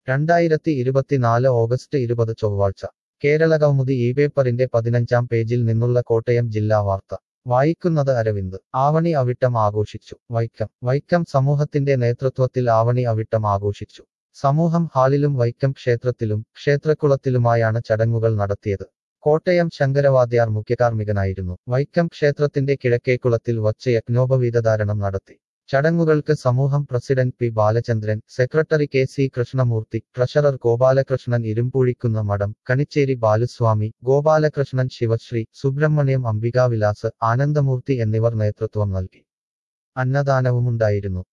രണ്ടായിരത്തി ഇരുപത്തിനാല് ഓഗസ്റ്റ് ഇരുപത് ചൊവ്വാഴ്ച കേരളകൗമുദി ഈ പേപ്പറിന്റെ പതിനഞ്ചാം പേജിൽ നിന്നുള്ള കോട്ടയം ജില്ലാ വാർത്ത വായിക്കുന്നത് അരവിന്ദ് ആവണി അവിട്ടം ആഘോഷിച്ചു വൈക്കം വൈക്കം സമൂഹത്തിന്റെ നേതൃത്വത്തിൽ ആവണി അവിട്ടം ആഘോഷിച്ചു സമൂഹം ഹാളിലും വൈക്കം ക്ഷേത്രത്തിലും ക്ഷേത്രക്കുളത്തിലുമായാണ് ചടങ്ങുകൾ നടത്തിയത് കോട്ടയം ശങ്കരവാദ്യാർ മുഖ്യകാർമ്മികനായിരുന്നു വൈക്കം ക്ഷേത്രത്തിന്റെ കിഴക്കേക്കുളത്തിൽ വച്ച് യജ്ഞോപവീതധാരണം നടത്തി ചടങ്ങുകൾക്ക് സമൂഹം president P Balachandran secretary K C Krishnamoorthy treasurer Gopalakrishnan ഇരുമ്പൂഴിക്കുന്ന മഠം കണിച്ചേരി ബാലുസ്വാമി ഗോപാലകൃഷ്ണൻ ശിവശ്രീ സുബ്രഹ്മണ്യം അംബികാവിലാസ് ആനന്ദമൂർത്തി എന്നിവർ നേതൃത്വം നൽകി അന്നദാനവുമുണ്ടായിരുന്നു